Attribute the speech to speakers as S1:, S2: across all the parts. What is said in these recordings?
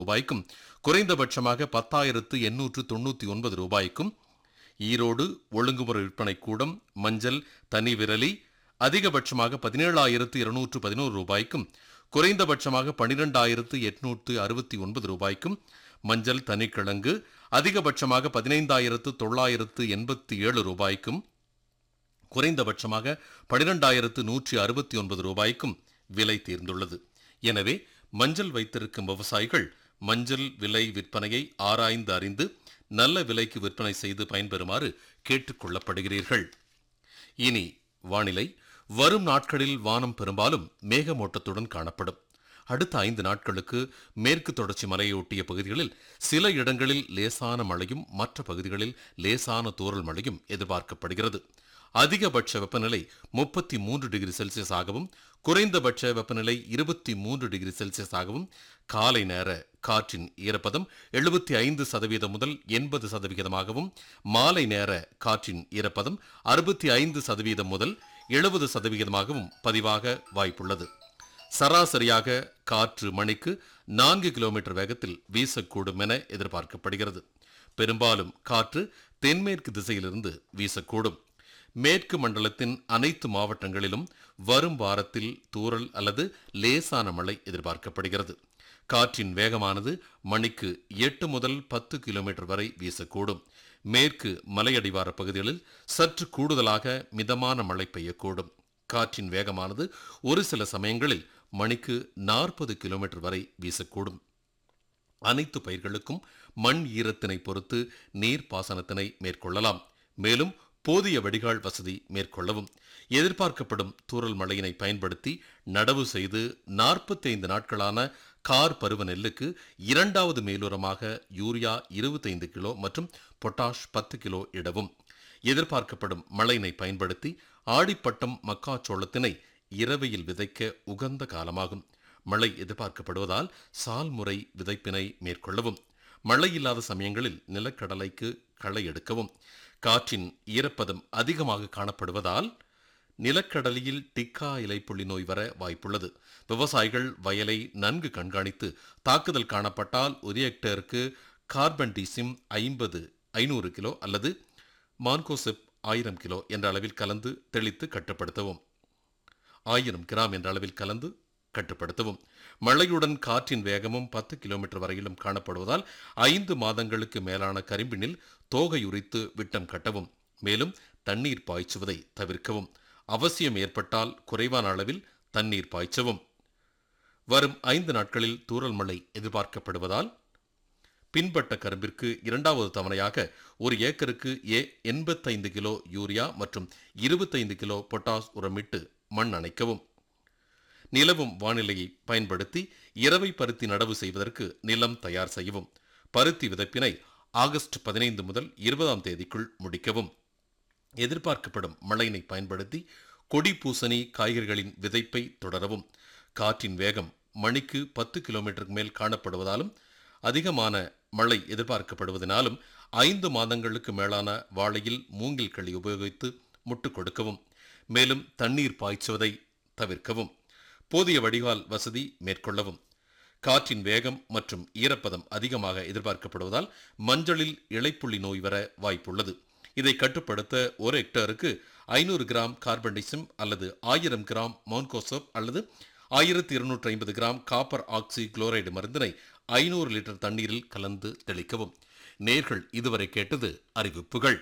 S1: ரூபாய்க்கும் குறைந்தபட்சமாக பத்தாயிரத்து எண்ணூற்று தொண்ணூற்றி ஒன்பது ரூபாய்க்கும் ஈரோடு ஒழுங்குமுறை விற்பனை கூடம் மஞ்சள் தனி விரலி அதிகபட்சமாக பதினேழாயிரத்து இருநூற்று பதினோரு ரூபாய்க்கும் குறைந்தபட்சமாக பனிரெண்டாயிரத்து எட்நூற்று அறுபத்தி ஒன்பது ரூபாய்க்கும் மஞ்சள் தனிக்கிழங்கு அதிகபட்சமாக பதினைந்தாயிரத்து தொள்ளாயிரத்து எண்பத்தி ஏழு ரூபாய்க்கும் குறைந்தபட்சமாக பனிரெண்டாயிரத்து நூற்றி அறுபத்தி ஒன்பது ரூபாய்க்கும் விலை தீர்ந்துள்ளது எனவே மஞ்சள் வைத்திருக்கும் விவசாயிகள் மஞ்சள் விலை விற்பனையை ஆராய்ந்து அறிந்து நல்ல விலைக்கு விற்பனை செய்து பயன்பெறுமாறு கேட்டுக்கொள்ளப்படுகிறீர்கள் இனி வானிலை வரும் நாட்களில் வானம் பெரும்பாலும் மேகமூட்டத்துடன் காணப்படும் அடுத்த ஐந்து நாட்களுக்கு மேற்கு தொடர்ச்சி மலையொட்டிய பகுதிகளில் சில இடங்களில் லேசான மழையும் மற்ற பகுதிகளில் லேசான தூறல் மழையும் எதிர்பார்க்கப்படுகிறது அதிகபட்ச வெப்பநிலை முப்பத்தி மூன்று டிகிரி செல்சியஸ் ஆகவும் குறைந்தபட்ச வெப்பநிலை இருபத்தி மூன்று டிகிரி செல்சியஸ் ஆகவும் காலை நேர காற்றின் ஈரப்பதம் எழுபத்தி ஐந்து சதவீதம் முதல் எண்பது சதவிகிதமாகவும் மாலை நேர காற்றின் ஈரப்பதம் அறுபத்தி ஐந்து சதவீதம் முதல் எழுபது சதவிகிதமாகவும் பதிவாக வாய்ப்புள்ளது சராசரியாக காற்று மணிக்கு நான்கு கிலோமீட்டர் வேகத்தில் வீசக்கூடும் என எதிர்பார்க்கப்படுகிறது பெரும்பாலும் காற்று தென்மேற்கு திசையிலிருந்து வீசக்கூடும் மேற்கு மண்டலத்தின் அனைத்து மாவட்டங்களிலும் வரும் வாரத்தில் தூறல் அல்லது லேசான மழை எதிர்பார்க்கப்படுகிறது காற்றின் வேகமானது மணிக்கு எட்டு முதல் பத்து கிலோமீட்டர் வரை வீசக்கூடும் மேற்கு மலையடிவார பகுதிகளில் சற்று கூடுதலாக மிதமான மழை பெய்யக்கூடும் காற்றின் வேகமானது ஒரு சில சமயங்களில் மணிக்கு நாற்பது கிலோமீட்டர் வரை வீசக்கூடும் அனைத்து பயிர்களுக்கும் மண் ஈரத்தினை பொறுத்து நீர் பாசனத்தினை மேற்கொள்ளலாம் மேலும் போதிய வடிகால் வசதி மேற்கொள்ளவும் எதிர்பார்க்கப்படும் தூறல் மழையினை பயன்படுத்தி நடவு செய்து 45 நாட்களான கார் பருவ நெல்லுக்கு இரண்டாவது மேலுரமாக யூரியா 25 கிலோ மற்றும் பொட்டாஷ் பத்து கிலோ இடவும் எதிர்பார்க்கப்படும் மழையினை பயன்படுத்தி ஆடிப்பட்டம் மக்காச்சோளத்தினை இரவையில் விதைக்க உகந்த காலமாகும் மழை எதிர்பார்க்கப்படுவதால் சால்முறை விதைப்பினை மேற்கொள்ளவும் மழை இல்லாத சமயங்களில் நிலக்கடலைக்கு களை எடுக்கவும் காற்றின் ஈரப்பதம் அதிகமாக காணப்படுவதால் நிலக்கடலியில் டிக்கா இலைப்புள்ளி நோய் வர வாய்ப்புள்ளது விவசாயிகள் வயலை நன்கு கண்காணித்து தாக்குதல் காணப்பட்டால் ஒரு ஹெக்டேருக்கு கார்பன் டிசிம் ஐம்பது ஐநூறு கிலோ அல்லது மான்கோசெப் ஆயிரம் கிலோ என்ற அளவில் கலந்து தெளித்து கட்டுப்படுத்தவும் ஆயிரம் கிராம் என்ற அளவில் கலந்து கட்டுப்படுத்தவும் மழையுடன் காற்றின் வேகமும் பத்து கிலோமீட்டர் வரையிலும் காணப்படுவதால் ஐந்து மாதங்களுக்கு மேலான கரிம்பினில் தோகை உரித்து விட்டம் கட்டவும் மேலும் தண்ணீர் பாய்ச்சுவதை தவிர்க்கவும் அவசியம் ஏற்பட்டால் குறைவான அளவில் தண்ணீர் பாய்ச்சவும் வரும் ஐந்து நாட்களில் தூறல் மழை எதிர்பார்க்கப்படுவதால் பின்பட்ட கரும்பிற்கு இரண்டாவது தவணையாக ஒரு ஏக்கருக்கு ஏ எண்பத்தைந்து கிலோ யூரியா மற்றும் இருபத்தைந்து கிலோ பொட்டாஸ் உரமிட்டு மண் அணைக்கவும் நிலவும் வானிலையை பயன்படுத்தி இரவை பருத்தி நடவு செய்வதற்கு நிலம் தயார் செய்யவும் பருத்தி விதைப்பினை ஆகஸ்ட் பதினைந்து முதல் இருபதாம் தேதிக்குள் முடிக்கவும் எதிர்பார்க்கப்படும் மழையினை பயன்படுத்தி கொடி பூசணி காய்கறிகளின் விதைப்பை தொடரவும் காற்றின் வேகம் மணிக்கு பத்து கிலோமீட்டருக்கு மேல் காணப்படுவதாலும் அதிகமான மழை எதிர்பார்க்கப்படுவதனாலும் ஐந்து மாதங்களுக்கு மேலான வாழையில் மூங்கில் களி உபயோகித்து முட்டு கொடுக்கவும் மேலும் தண்ணீர் பாய்ச்சுவதை தவிர்க்கவும் போதிய வடிகால் வசதி மேற்கொள்ளவும் காற்றின் வேகம் மற்றும் ஈரப்பதம் அதிகமாக எதிர்பார்க்கப்படுவதால் மஞ்சளில் இலைப்புள்ளி நோய் வர வாய்ப்புள்ளது இதை கட்டுப்படுத்த ஒரு ஹெக்டேருக்கு ஐநூறு கிராம் கார்பன்டிசம் அல்லது ஆயிரம் கிராம் மோன்கோசோப் அல்லது ஆயிரத்தி இருநூற்றி ஐம்பது கிராம் காப்பர் ஆக்சி குளோரைடு மருந்தினை ஐநூறு லிட்டர் தண்ணீரில் கலந்து தெளிக்கவும் நேர்கள் இதுவரை கேட்டது அறிவிப்புகள்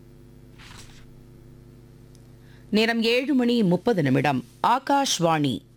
S2: நேரம் ஏழு மணி முப்பது நிமிடம் ஆகாஷ்வாணி